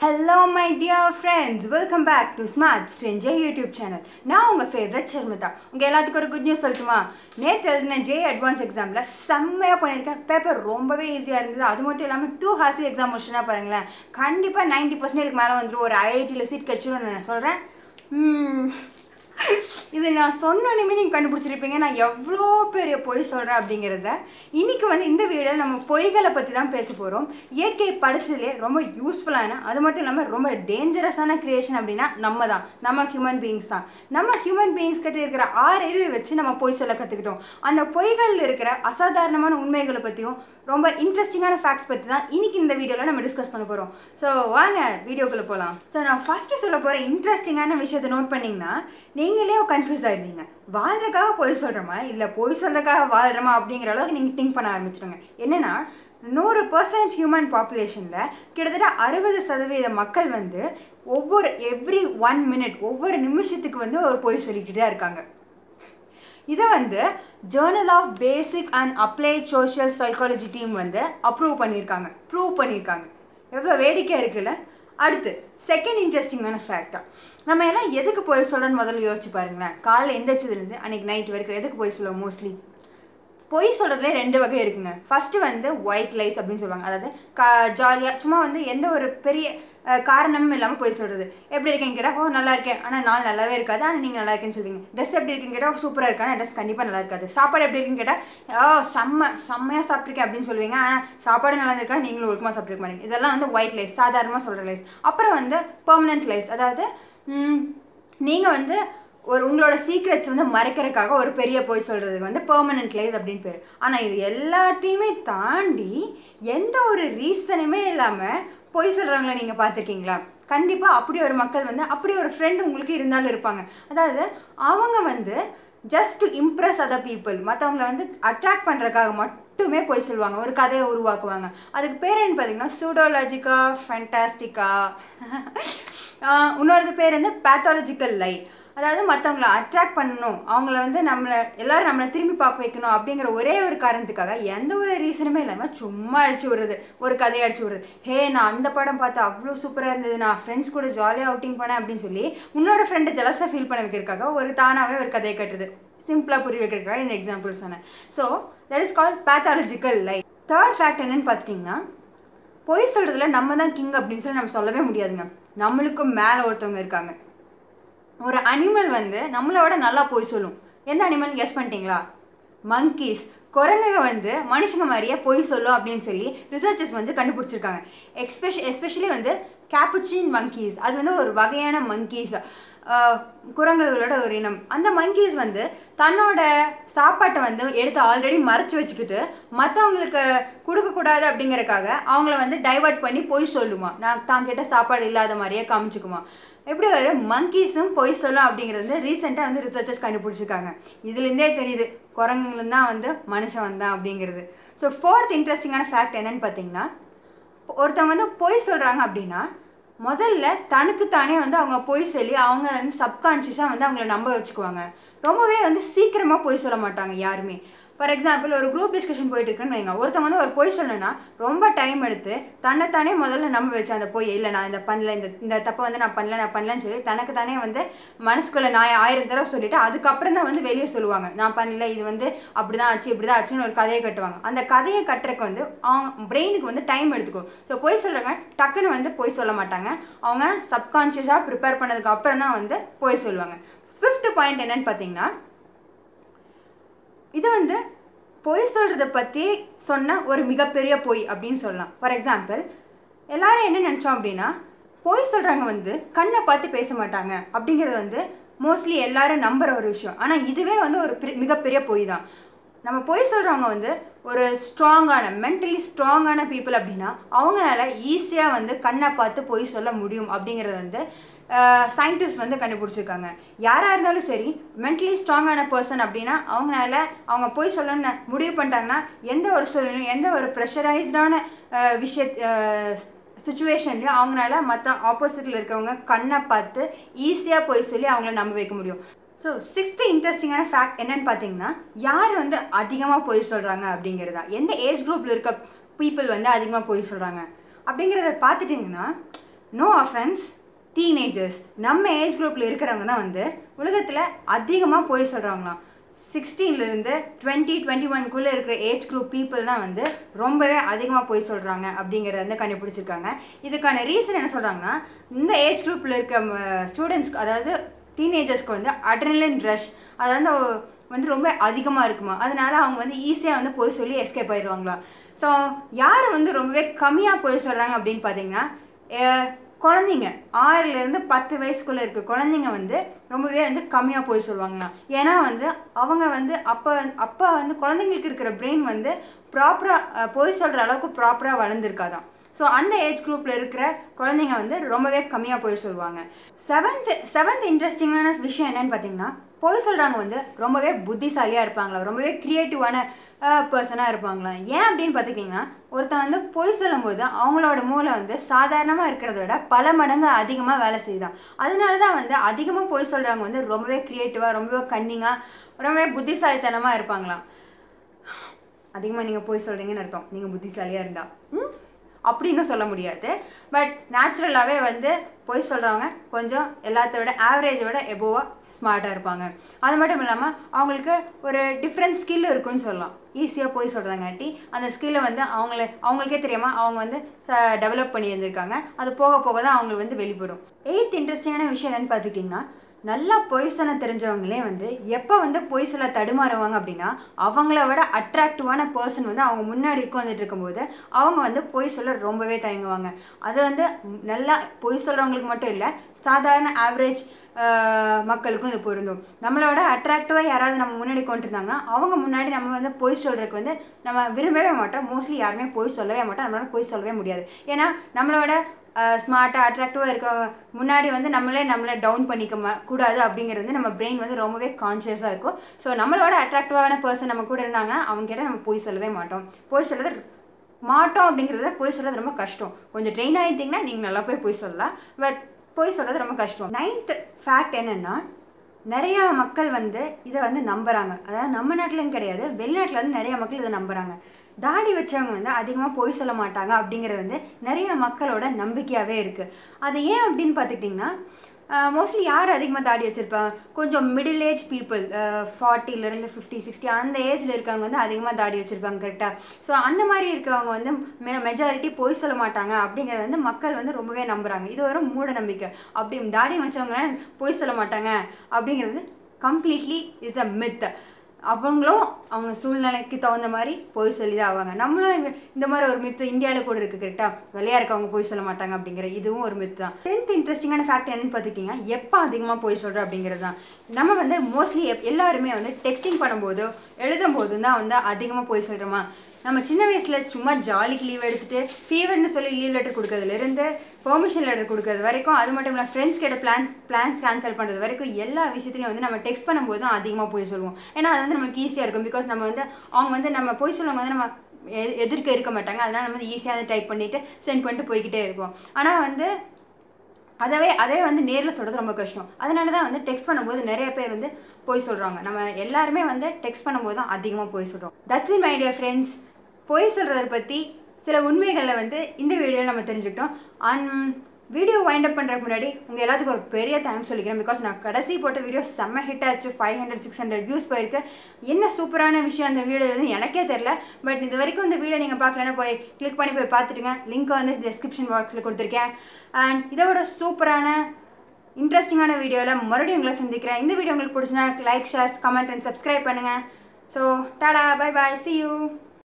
hello my dear friends welcome back to smart stranger YouTube channel நான் உங்கள் favourite Sharmita உங்கள் எல்லாத்துக்கும் ஒரு குட் நியூஸ் சொல்லட்டுமா நேற்று எழுதின ஜே அட்வான்ஸ் எக்ஸாமில் செம்மையாக பண்ணியிருக்கேன் பேப்பர் ரொம்பவே ஈஸியாக இருந்தது அது மட்டும் இல்லாமல் டூ ஹார்ஸ் எக்ஸாம் முடிச்சுனா பாருங்களேன் கண்டிப்பாக நைன்ட்டி பர்சன்டேஜ் மேலே வந்துடும் ஒரு ஐஐடியில் சீட் கிடச்சிடும் நான் சொல்கிறேன் இது நான் சொன்னோன்னே நீங்கள் கண்டுபிடிச்சிருப்பீங்க நான் எவ்வளோ பெரிய பொய் சொல்கிறேன் அப்படிங்கிறத இன்றைக்கி வந்து இந்த வீடியோவில் நம்ம பொய்களை பற்றி தான் பேச போகிறோம் இயற்கை படைச்சதுலேயே ரொம்ப யூஸ்ஃபுல்லான அது மட்டும் இல்லாமல் ரொம்ப டேஞ்சரஸான க்ரியேஷன் அப்படின்னா நம்ம தான் நம்ம ஹியூமன் பீயிங்ஸ் தான் நம்ம ஹியூமன் பீயிங்ஸ் கிட்ட இருக்கிற ஆறு அறிவை வச்சு நம்ம பொய் சொல்ல கற்றுக்கிட்டோம் அந்த பொய்களில் இருக்கிற அசாதாரணமான உண்மைகளை பற்றியும் ரொம்ப இன்ட்ரெஸ்டிங்கான ஃபேக்ட்ஸ் பற்றி தான் இன்றைக்கி இந்த வீடியோவில் நம்ம டிஸ்கஸ் பண்ண போகிறோம் ஸோ வாங்க வீடியோக்குள்ளே போகலாம் ஸோ நான் ஃபஸ்ட்டு சொல்ல போகிற இன்ட்ரெஸ்டிங்கான விஷயத்தை நோட் பண்ணிங்கன்னா நீங்களே கன்ஃபியூஸ் ஆகிடுவீங்க வாழ்றதுக்காக பொய் சொல்கிறோமா இல்லை பொய் சொல்கிறதுக்காக வாழ்கிறோமா அப்படிங்கிற அளவுக்கு நீங்கள் திங்க் பண்ண ஆரம்பிச்சிடுங்க என்னென்னா நூறு பர்சன்ட் ஹியூமன் பாப்புலேஷனில் கிட்டத்தட்ட அறுபது சதவீத மக்கள் வந்து ஒவ்வொரு எவ்ரி ஒன் மினிட் ஒவ்வொரு நிமிஷத்துக்கு வந்து ஒரு பொய் சொல்லிக்கிட்டு தான் இருக்காங்க இதை வந்து journal of basic and applied social psychology team வந்து அப்ரூவ் பண்ணியிருக்காங்க ப்ரூவ் பண்ணியிருக்காங்க எவ்வளோ வேடிக்கை இருக்குல்ல அடுத்து செகண்ட் இன்ட்ரெஸ்டிங்கான ஃபேக்டா நம்ம எல்லாம் எதுக்கு போய் சொல்கிறோன்னு முதல்ல யோசிச்சு பாருங்களேன் காலைல எந்திரிச்சதுலேருந்து அன்றைக்கி நைட் வரைக்கும் எதுக்கு போய் சொல்லுவோம் மோஸ்ட்லி பொய் சொல்கிறதுல ரெண்டு வகை இருக்குங்க ஃபஸ்ட்டு வந்து ஒயிட் லைஸ் அப்படின்னு சொல்லுவாங்க அதாவது கா ஜாலியாக சும்மா வந்து எந்த ஒரு பெரிய காரணமும் இல்லாமல் பொய் சொல்கிறது எப்படி இருக்கேன்னு கேட்டால் ஓ நல்லா இருக்கேன் ஆனால் நாள் நல்லாவே இருக்காது ஆனால் நீங்கள் நல்லா இருக்கேன்னு சொல்லுவீங்க ட்ரெஸ் எப்படி இருக்குன்னு கேட்டால் சூப்பராக இருக்கா ஆனால் ட்ரெஸ் கண்டிப்பாக நல்லா இருக்காது சாப்பாடு எப்படி இருக்குன்னு கேட்டால் ஓ செம்ம செம்மையாக சாப்பிட்ருக்கேன் அப்படின்னு சொல்லுவீங்க ஆனால் சாப்பாடு நல்லா இருக்கா நீங்களும் ஒழுக்கமாக சாப்பிட்ருக்க மாட்டீங்க இதெல்லாம் வந்து ஒயிட் லைஸ் சாதாரணமாக சொல்கிற லைஸ் அப்புறம் வந்து பெர்மனன்ட் லைஸ் அதாவது நீங்கள் வந்து ஒரு உங்களோட சீக்ரெட்ஸ் வந்து மறைக்கிறதுக்காக ஒரு பெரிய பொய் சொல்கிறதுக்கு வந்து பெர்மனன்ட் லைஸ் அப்படின்னு பேர் ஆனால் இது எல்லாத்தையுமே தாண்டி எந்த ஒரு ரீசனுமே இல்லாமல் பொய் சொல்கிறவங்கள நீங்கள் பார்த்துருக்கீங்களா கண்டிப்பாக அப்படி ஒரு மக்கள் வந்து அப்படி ஒரு ஃப்ரெண்டு உங்களுக்கு இருந்தாலும் இருப்பாங்க அதாவது அவங்க வந்து just to impress other people மற்றவங்கள வந்து அட்ராக்ட் பண்ணுறதுக்காக மட்டுமே போய் சொல்லுவாங்க ஒரு கதையை உருவாக்குவாங்க அதுக்கு பேர் என்ன பார்த்தீங்கன்னா சூடோலாஜிக்கா ஃபென்டாஸ்டிக்கா இன்னொரு பேர் வந்து பேத்தாலஜிக்கல் லை அதாவது மற்றவங்கள அட்ராக்ட் பண்ணணும் அவங்கள வந்து நம்மளை எல்லோரும் நம்மளை திரும்பி பார்க்க வைக்கணும் அப்படிங்கிற ஒரே ஒரு காரணத்துக்காக எந்த ஒரு ரீசனுமே இல்லாமல் சும்மா அடிச்சு விடுறது ஒரு கதையை அடிச்சு விடுறது ஹே நான் அந்த படம் பார்த்து அவ்வளோ சூப்பராக இருந்தது நான் ஃப்ரெண்ட்ஸ் கூட ஜாலியாக அவுட்டிங் பண்ணேன் அப்படின்னு சொல்லி இன்னொரு ஃப்ரெண்டு ஜலஸாக ஃபீல் பண்ண வைக்கிறதுக்காக ஒரு தானாகவே ஒரு கதையை கட்டுறது சிம்பிளாக புரிய வைக்கிறதுக்காக இந்த எக்ஸாம்பிள் சொன்னேன் so that is call pathological life third fact என்னன்னு பார்த்துட்டிங்கன்னா பொய் சொல்கிறதுல நம்ம தான் கிங் அப்படின்னு சொல்லி நம்ம சொல்லவே முடியாதுங்க நம்மளுக்கும் மேலே ஒருத்தவங்க இருக்காங்க ஒரு அனிமல் வந்து நம்மளோட நல்லா போய் சொல்லும் எந்த அனிமல் கெஸ் பண்ணிட்டீங்களா மங்கீஸ் குரங்குங்க வந்து மனுஷங்க மாதிரியே பொய் சொல்லும் அப்படின்னு சொல்லி ரிசர்ச்சர்ஸ் வந்து கண்டுபிடிச்சிருக்காங்க எக்ஸ்பெஷ எஸ்பெஷலி வந்து கேப்புச்சின் மங்கீஸ் அது வந்து ஒரு வகையான மங்கீஸ் குரங்குகளோட ஒரு இனம் அந்த மங்கீஸ் வந்து தன்னோட சாப்பாட்டை வந்து எடுத்து ஆல்ரெடி மறைச்சி வச்சுக்கிட்டு மற்றவங்களுக்கு கொடுக்கக்கூடாது அப்படிங்கறக்காக அவங்கள வந்து டைவர்ட் பண்ணி பொய் சொல்லுமா நான் தான் கிட்ட சாப்பாடு இல்லாத மாதிரியே காமிச்சுக்குமா எப்படி ஒரு மங்கீஸும் பொய் சொல்லும் அப்படிங்கிறது வந்து ரீசெண்டாக வந்து ரிசர்ச்சர்ஸ் கண்டுபிடிச்சிருக்காங்க இதுலேருந்தே தெரியுது குரங்குங்களும் தான் வந்து மனுஷன் வந்தான் அப்படிங்கிறது ஸோ ஃபோர்த் இன்ட்ரெஸ்டிங்கான ஃபேக்ட் என்னன்னு பார்த்தீங்கன்னா ஒருத்தவங்க வந்து பொய் சொல்கிறாங்க அப்படின்னா முதல்ல தனக்குத்தானே வந்து அவங்க பொய் சொல்லி அவங்க வந்து சப்கான்ஷியஸாக வந்து அவங்கள நம்ப வச்சுக்குவாங்க ரொம்பவே வந்து சீக்கிரமாக பொய் சொல்ல மாட்டாங்க யாருமே ஃபார் எக்ஸாம்பிள் ஒரு குரூப் டிஸ்கஷன் போயிட்டு இருக்குன்னு வைங்க ஒருத்தவங்க வந்து ஒரு பொய் சொல்லணும்னா ரொம்ப டைம் எடுத்து தன்னைத்தானே முதல்ல நம்ப வச்சு அந்த பொய் இல்லை நான் இந்த பண்ணல இந்த இந்த தப்பை வந்து நான் பண்ணல நான் பண்ணலன்னு சொல்லி தனக்கு தானே வந்து மனசுக்குள்ளே நான் ஆயிரம் தடவை சொல்லிட்டு அதுக்கப்புறம் தான் வந்து வெளியே சொல்லுவாங்க நான் பண்ணல இது வந்து அப்படி தான் ஆச்சு இப்படி தான் ஆச்சுன்னு ஒரு கதையை கட்டுவாங்க அந்த கதையை கட்டுறதுக்கு வந்து அவங்க பிரெயினுக்கு வந்து டைம் எடுத்துக்கும் ஸோ பொய் சொல்கிறவங்க டக்குன்னு வந்து பொய் சொல்ல மாட்டாங்க அவங்க சப்கான்ஷியஸாக ப்ரிப்பேர் பண்ணதுக்கு அப்புறம் தான் வந்து பொய் சொல்லுவாங்க ஃபிஃப்த் பாயிண்ட் என்னன்னு பார்த்தீங்கன்னா இது வந்து பொய் சொல்கிறத பற்றி சொன்ன ஒரு மிகப்பெரிய பொய் அப்படின்னு சொல்லலாம் ஃபார் எக்ஸாம்பிள் எல்லாரும் என்ன நினச்சோம் அப்படின்னா பொய் சொல்கிறவங்க வந்து கண்ணை பார்த்து பேச மாட்டாங்க அப்படிங்கிறது வந்து மோஸ்ட்லி எல்லாரும் நம்புகிற ஒரு விஷயம் ஆனால் இதுவே வந்து ஒரு மிகப்பெரிய பொய் தான் நம்ம பொய் சொல்கிறவங்க வந்து ஒரு ஸ்ட்ராங்கான மென்டலி ஸ்ட்ராங்கான பீப்புள் அப்படின்னா அவங்களால ஈஸியாக வந்து கண்ணை பார்த்து பொய் சொல்ல முடியும் அப்படிங்கிறது வந்து சயின்டிஸ்ட் வந்து கண்டுபிடிச்சிருக்காங்க யாராக இருந்தாலும் சரி மென்டலி ஸ்ட்ராங்கான பர்சன் அப்படின்னா அவங்களால அவங்க பொய் சொல்லணும்னு முடிவு பண்ணிட்டாங்கன்னா எந்த ஒரு சூழ்நிலையும் எந்த ஒரு ப்ரெஷரைஸ்டான விஷய சுச்சுவேஷன்லையும் அவங்களால மற்ற ஆப்போசிட்டில் இருக்கிறவங்க கண்ணை பார்த்து ஈஸியாக பொய் சொல்லி அவங்கள நம்ப வைக்க முடியும் ஸோ சிக்ஸ்த்து இன்ட்ரெஸ்டிங்கான ஃபேக்ட் என்னன்னு பார்த்தீங்கன்னா யார் வந்து அதிகமாக பொய் சொல்கிறாங்க அப்படிங்கிறதா எந்த ஏஜ் குரூப்பில் இருக்க பீப்புள் வந்து அதிகமாக பொய் சொல்கிறாங்க அப்படிங்கிறத பார்த்துட்டிங்கன்னா நோ அஃபென்ஸ் டீனேஜர்ஸ் நம்ம ஏஜ் குரூப்பில் இருக்கிறவங்க தான் வந்து உலகத்தில் அதிகமாக போய் சொல்கிறாங்களாம் சிக்ஸ்டீன்லேருந்து டுவெண்ட்டி டுவெண்ட்டி ஒன்குள்ளே இருக்கிற ஏஜ் குரூப் பீப்புள் தான் வந்து ரொம்பவே அதிகமாக போய் சொல்கிறாங்க அப்படிங்கிறத வந்து கண்டுபிடிச்சிருக்காங்க இதுக்கான ரீசன் என்ன சொல்கிறாங்கன்னா இந்த ஏஜ் குரூப்பில் இருக்க ஸ்டூடெண்ட்ஸ்க்கு அதாவது டீனேஜர்ஸ்க்கு வந்து அட்ரினலின் ரஷ் அதாவது வந்து ரொம்ப அதிகமாக இருக்குமா அதனால அவங்க வந்து ஈஸியாக வந்து போய் சொல்லி எஸ்கேப் ஆயிடுவாங்களாம் ஸோ யார் வந்து ரொம்பவே கம்மியாக போய் சொல்கிறாங்க அப்படின்னு பார்த்தீங்கன்னா அஹ், குழந்தைங்க ஆறுலேருந்து பத்து வயசுக்குள்ளே இருக்க குழந்தைங்க வந்து ரொம்பவே வந்து கம்மியாக போய் சொல்லுவாங்களாம் ஏன்னா வந்து அவங்க வந்து அப்போ அப்போ வந்து குழந்தைங்களுக்கு இருக்கிற பிரெயின் வந்து ப்ராப்பராக போய் சொல்கிற அளவுக்கு ப்ராப்பராக வளர்ந்துருக்காதான் ஸோ அந்த ஏஜ் குரூப்பில் இருக்கிற குழந்தைங்க வந்து ரொம்பவே கம்மியாக போய் சொல்லுவாங்க செவன்த் செவன்த் இன்ட்ரெஸ்டிங்கான விஷயம் என்னன்னு பார்த்தீங்கன்னா போய் சொல்கிறவங்க வந்து ரொம்பவே புத்திசாலியாக இருப்பாங்களா ரொம்பவே க்ரியேட்டிவான பர்சனாக இருப்பாங்களாம் ஏன் அப்படின்னு பார்த்துக்கிட்டிங்கன்னா ஒருத்தன் வந்து பொய் சொல்லும்போது அவங்களோட மூளை வந்து சாதாரணமாக இருக்கிறத விட பல மடங்கு அதிகமாக வேலை செய்யுதான் அதனால தான் வந்து அதிகமாக பொய் சொல்கிறவங்க வந்து ரொம்பவே க்ரியேட்டிவாக ரொம்பவே கன்னிங்காக ரொம்பவே புத்திசாலித்தனமாக இருப்பாங்களாம் அதிகமாக நீங்கள் போய் சொல்கிறீங்கன்னு அர்த்தம் நீங்கள் புத்திசாலியாக இருந்தா ம் அப்படின்னு சொல்ல முடியாது பட் நேச்சுரலாகவே வந்து பொய் சொல்கிறவங்க கொஞ்சம் எல்லாத்த விட ஆவரேஜை விட எபோவாக ஸ்மார்ட்டாக இருப்பாங்க அது மட்டும் இல்லாமல் அவங்களுக்கு ஒரு டிஃப்ரெண்ட் ஸ்கில் இருக்குன்னு சொல்லலாம் ஈஸியாக போய் சொல்கிறதாங்காட்டி அந்த ஸ்கில்லை வந்து அவங்கள அவங்களுக்கே தெரியாமல் அவங்க வந்து ச டெவலப் பண்ணி இருந்திருக்காங்க அது போக போக தான் அவங்களுக்கு வந்து வெளிப்படும் எயித் இன்ட்ரெஸ்டிங்கான விஷயம் என்னென்னு பார்த்துக்கிட்டிங்கன்னா நல்லா பொய் சொல்ல தெரிஞ்சவங்களே வந்து எப்போ வந்து பொய் சொல்ல தடுமாறுவாங்க அப்படின்னா அவங்கள விட அட்ராக்டிவான பர்சன் வந்து அவங்க முன்னாடி உட்காந்துட்டு இருக்கும்போது அவங்க வந்து பொய் சொல்ல ரொம்பவே தயங்குவாங்க அது வந்து நல்லா பொய் சொல்கிறவங்களுக்கு மட்டும் இல்லை சாதாரண ஆவரேஜ் மக்களுக்கும் இது பொருந்தும் நம்மளோட அட்ராக்டிவாக யாராவது நம்ம முன்னாடி கொண்டு இருந்தாங்கன்னா அவங்க முன்னாடி நம்ம வந்து பொய் சொல்கிறதுக்கு வந்து நம்ம விரும்பவே மாட்டோம் மோஸ்ட்லி யாருமே பொய் சொல்லவே மாட்டோம் நம்மளால பொய் சொல்லவே முடியாது ஏன்னா நம்மளோட ஸ்மார்ட்டாக அட்ராக்டிவாக இருக்கவங்க முன்னாடி வந்து நம்மளே நம்மளை டவுன் பண்ணிக்க ம- கூடாது அப்படிங்கிறது வந்து நம்ம பிரெயின் வந்து ரொம்பவே கான்ஷியஸாக இருக்கும் ஸோ நம்மளோட அட்ராக்டிவான பர்சன் நம்ம கூட இருந்தாங்கன்னா அவங்க கிட்ட நம்ம போய் சொல்லவே மாட்டோம் போய் சொல்கிறது மாட்டோம் அப்படிங்கிறத போய் சொல்கிறது ரொம்ப கஷ்டம் கொஞ்சம் ட்ரெயின் ஆகிட்டிங்கன்னா நீங்கள் நல்லா போய் போய் சொல்லலாம் பட் போய் சொல்கிறது ரொம்ப கஷ்டம் நைன்த் ஃபேக்ட் என்னென்னா நிறையா மக்கள் வந்து இதை வந்து நம்புகிறாங்க அதாவது நம்ம நாட்டிலும் கிடையாது வெளிநாட்டில் வந்து நிறைய மக்கள் இதை நம்புகிறாங்க தாடி வச்சவங்க வந்து அதிகமாக பொய் சொல்ல மாட்டாங்க அப்படிங்கிறது வந்து நிறைய மக்களோட நம்பிக்கையாகவே இருக்குது அது ஏன் அப்படின்னு பார்த்துக்கிட்டிங்கன்னா மோஸ்ட்லி யார் அதிகமாக தாடி வச்சுருப்பாங்க கொஞ்சம் மிடில் ஏஜ் பீப்புள் ஃபார்ட்டிலேருந்து ஃபிஃப்டி சிக்ஸ்டி அந்த ஏஜில் இருக்கவங்க வந்து அதிகமாக தாடி வச்சுருப்பாங்க கரெக்டாக ஸோ அந்த மாதிரி இருக்கவங்க வந்து மெ மெஜாரிட்டி பொய் சொல்ல மாட்டாங்க அப்படிங்கிறத வந்து மக்கள் வந்து ரொம்பவே நம்புகிறாங்க இது ஒரு மூட நம்பிக்கை அப்படி தாடி வச்சவங்க பொய் சொல்ல மாட்டாங்க அப்படிங்கிறது கம்ப்ளீட்லி இஸ் அ மித் அவங்களும் அவங்க சூழ்நிலைக்கு தகுந்த மாதிரி பொய் சொல்லி தான் ஆவாங்க நம்மளும் இங்க- இந்த மாதிரி ஒரு மித்து இந்தியாவில் கூட இருக்குது கரெக்டாக வெளியாக இருக்கவங்க பொய் சொல்ல மாட்டாங்க அப்படிங்கிற இதுவும் ஒரு மித்து தான் டென்த் இன்ட்ரெஸ்டிங்கான ஃபேக்ட் என்னன்னு பார்த்துக்கிட்டிங்கன்னா எப்போ அதிகமாக பொய் சொல்கிறோம் அப்படிங்கிறது தான் நம்ம வந்து மோஸ்ட்லி எல்லாருமே வந்து டெக்ஸ்டிங் பண்ணும்போதோ எழுதும் போதும் தான் வந்து அதிகமாக பொய் சொல்கிறோமா நம்ம சின்ன வயசில் சும்மா ஜாலிக்கு லீவ் எடுத்துட்டு ஃபீவர்னு சொல்லி லீவ் லெட்டர் கொடுக்கறதுலேருந்து பெர்மிஷன் லெட்டர் கொடுக்கறது வரைக்கும் அது மட்டும் இல்லை ஃப்ரெண்ட்ஸ் கிட்ட பிளான்ஸ் பிளான்ஸ் கேன்சல் பண்ணுறது வரைக்கும் எல்லா விஷயத்துலையும் வந்து நம்ம டெக்ஸ்ட் பண்ணும்போது தான் அதிகமாக போய் சொல்லுவோம் ஏன்னா அது வந்து நம்மளுக்கு ஈஸியாக இருக்கும் பிகாஸ் நம்ம வந்து அவங்க வந்து நம்ம போய் சொல்லுவாங்க வந்து நம்ம எ- எதிர்க்க இருக்க மாட்டாங்க அதனால் நம்ம வந்து ஈஸியாக வந்து டைப் பண்ணிவிட்டு சென்ட் பண்ணிட்டு போய்கிட்டே இருப்போம் ஆனால் வந்து அதவே அதே வந்து நேரில் சொல்கிறது ரொம்ப கஷ்டம் அதனால தான் வந்து டெக்ஸ்ட் பண்ணும்போது நிறைய பேர் வந்து போய் சொல்கிறாங்க நம்ம எல்லாருமே வந்து டெக்ஸ்ட் பண்ணும்போது தான் அதிகமாக போய் சொல்கிறோம் that's in my dear friends பொய் சொல்கிறத பற்றி சில உண்மைகளை வந்து இந்த வீடியோவில் நம்ம தெரிஞ்சுக்கிட்டோம் அண்ட் வீடியோ வைண்ட் அப் பண்ணுறதுக்கு முன்னாடி உங்கள் எல்லாத்துக்கும் ஒரு பெரிய தேங்க்ஸ் சொல்லிக்கிறேன் பிகாஸ் நான் கடைசி போட்ட வீடியோ செம்ம ஹிட் ஆச்சு five hundred six hundred views போயிருக்கு என்ன சூப்பரான விஷயம் அந்த வீடியோ வந்து எனக்கே தெரில பட் இது வரைக்கும் இந்த வீடியோ நீங்கள் பார்க்கலன்னா போய் கிளிக் பண்ணி போய் பார்த்துட்டுங்க லிங்க்கை வந்து டிஸ்கிரிப்ஷன் பாக்ஸில் கொடுத்துருக்கேன் அண்ட் இதோட சூப்பரான இன்ட்ரெஸ்டிங்கான வீடியோவில் மறுபடியும் உங்களை சந்திக்கிறேன் இந்த வீடியோ உங்களுக்கு பிடிச்சினா like shares comment and subscribe பண்ணுங்கள் ஸோ டாடா பை பாய் see you